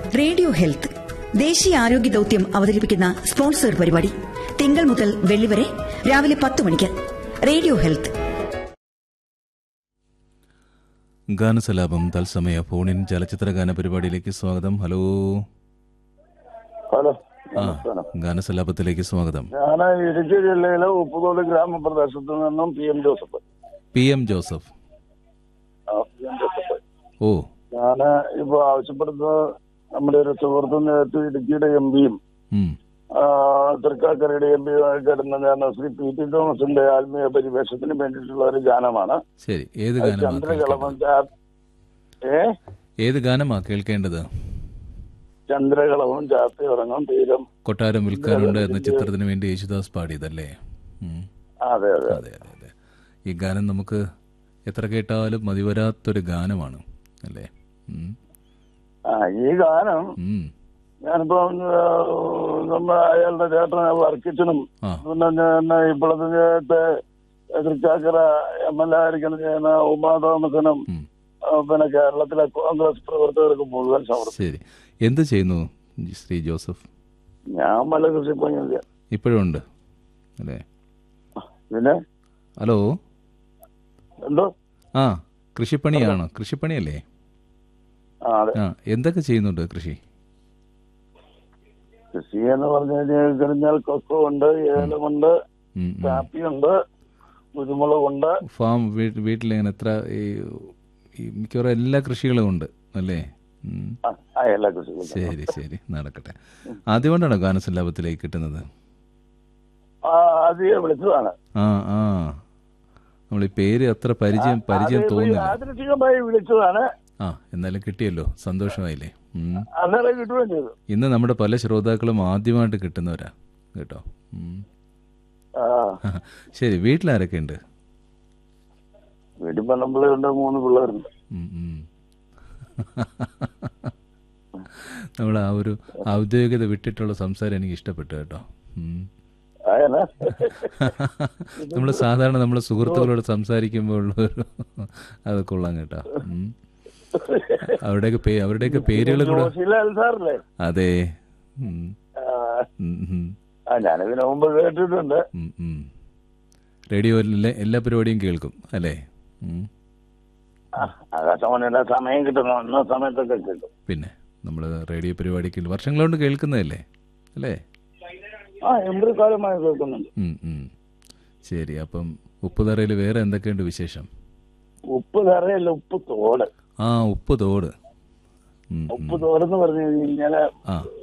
Radio health ദേശീയ ആരോഗ്യ ദൌത്യം അവതരിപ്പിക്കുന്ന സ്പോൺസർ പരിപാടി തിങ്കൾ മുതൽ വെള്ളി വരെ രാവിലെ പത്ത് മണിക്ക് റേഡിയോ ഹെൽത്ത് ഗാനസലാപം തത്സമയ ഫോണിൻ ചലച്ചിത്ര ഗാന പരിപാടിയിലേക്ക് സ്വാഗതം ഹലോ ഹലോ ആ ഗാനസലാപത്തിലേക്ക് സ്വാഗതം ഞാൻ ഇടുക്കി ജില്ലയിലെ ഉപ്പുതോട് ഗ്രാമപ്രദേശത്ത് നിന്നും P M Joseph P M Joseph ആ, പി എം ജോസഫ് ഓ ഞാൻ ഇപ്പൊ ആവശ്യപ്പെടുന്നത് നമ്മുടെ ഒരു സുഹൃത്ത് നേരത്തെ ഇടുക്കിയുടെ എം പിയും ഉം, തൃക്കാക്കരയുടെ എം പിയുമായി കിടന്ന ഞാൻ ശ്രീ പി ടി തോമസിന്റെ ആത്മീയ പരിവേഷത്തിന് വേണ്ടിയിട്ടുള്ള ഒരു ഗാനമാണ് ശരി ഏത് അത് ഗാനമാ ചന്ദ്രകളവൻ കേൾക്കേണ്ടത് ചാ- ഏ ഏത് ഗാനമാ കേൾക്കേണ്ടത് ചന്ദ്രകളവും ചാത്തി ഉറങ്ങും തീരം കൊട്ടാരം വിൽക്കാനുണ്ട് എന്ന ചിത്രത്തിന് വേണ്ടി യേശുദാസ് പാടിയതല്ലേ ഉം, അതെ അതെ അതെ അതെ അതെ ഈ ഗാനം നമുക്ക് എത്ര കേട്ടാലും മതിവരാത്തൊരു ഗാനമാണ് അല്ലേ ഉം, ആ ഈ ഗാനം ഉം, ഞാനിപ്പോ നമ്മുടെ അയാളുടെ ചേട്ടൻ വർക്കിച്ചനും ആ പിന്നെ ഞാൻ ഇപ്പോഴത്തെ തൃക്കാക്കര എം എൽ എ ആയിരിക്കുന്ന ചെയ്യുന്ന ഉമാ തോമസിനും ഉം, ആ, പിന്നെ കേരളത്തിലെ കോൺഗ്രസ് പ്രവർത്തകർക്ക് മുഴുവൻ സമർപ്പിച്ചു ശരി എന്ത് ചെയ്യുന്നു ശ്രീ ജോസഫ് ഞാൻ മല കൃഷിപ്പണിയില്ല ഇപ്പോഴും ഉണ്ട് അല്ലേ പിന്നെ ഹലോ എന്തോ ആ കൃഷിപ്പണിയാണോ കൃഷിപ്പണിയല്ലേ ആ അതെ ആ എന്തൊക്കെ ചെയ്യുന്നുണ്ട് കൃഷി കൃഷി എന്ന് പറഞ്ഞു കഴിഞ്ഞാൽ കൊക്കോ ഉണ്ട് ഏലമുണ്ട് ഉം, ഉം. കാപ്പിയുണ്ട് കുരുമുളകുണ്ട് ഫാം വീ- വീട്ടിലിങ്ങനെ എത്ര ഈ ഈ മിക്കവാറും എല്ലാ കൃഷികളും ഉണ്ട് അല്ലേ ഉം. ആ, ആ എല്ലാ കൃഷികളും ശരി ശരി നടക്കട്ടെ ആദ്യകൊണ്ടാണോ ഗാനസല്ലാപത്തിലേക്ക് കിട്ടുന്നത് ആ അധികം വിളിച്ചതാണ് ആ ആ നമ്മൾ ഈ പേര് അത്ര പരിചയം പരിചയം അത് തോന്നുന്നില്ല യാദൃച്ഛികമായി വിളിച്ചതാണ് ആ എന്നാലും കിട്ടിയല്ലോ സന്തോഷമായില്ലേ ഉം. അന്നേരം കിട്ടുകയും ചെയ്തു ഇന്ന് നമ്മുടെ പല ശ്രോതാക്കളും ആദ്യമായിട്ട് കിട്ടുന്നവരാ കേട്ടോ ഉം. ആ ശരി വീട്ടിലാരൊക്കെ ഉണ്ട് വീട്ടിൽ പെണ്ണുമ്പിള്ളുണ്ട് മൂന്ന് പിള്ളേരുണ്ട് ഉം, ഉം. നമ്മൾ ആ ഒരു ഔദ്യോഗികത വിട്ടിട്ടുള്ള സംസാരം എനിക്ക് ഇഷ്ടപ്പെട്ടു കേട്ടോ ഉം. ആയനാ നമ്മൾ സാധാരണ നമ്മളെ സുഹൃത്തുക്കളോട് സംസാരിക്കുമ്പോൾ ഉള്ള ഒരു അത് കൊള്ളാം കേട്ടോ ഉം. അവരുടെയൊക്കെ പേ അവരുടെയൊക്കെ പേരുകൾ കൂടെ ജോഷിലാൽ സാറല്ലേ അതെ ഉം. ആ, ഉം, ഉം. ആ ഞാനിതിനു മുമ്പ് കേട്ടിട്ടുണ്ട് ഉം, ഉം. റേഡിയോയിലെ എല്ലാ പരിപാടിയും കേൾക്കും അല്ലേ ഉം. ആ, ആകാശവാണിയുടെ സമയം കിട്ടുന്നു അന്ന സമയത്തൊക്കെ കിട്ടും പിന്നെ നമ്മൾ റേഡിയോ പരിപാടിക്ക് വർഷങ്ങളോണ്ട് കേൾക്കുന്നതല്ലേ അല്ലേ ആ എൺപത് കാലമായി കേൾക്കുന്നുണ്ട് ഉം, ഉം. ശരി അപ്പം ഉപ്പുതറയിൽ വേറെ എന്തൊക്കെയുണ്ട് വിശേഷം ഉപ്പ് കറിയല്ല ഉപ്പ് തോട് ആ ഉപ്പ് തോട് ഉം, ഉം. ഉപ്പ് തോടെന്ന് പറഞ്ഞു കഴിഞ്ഞാല് ആ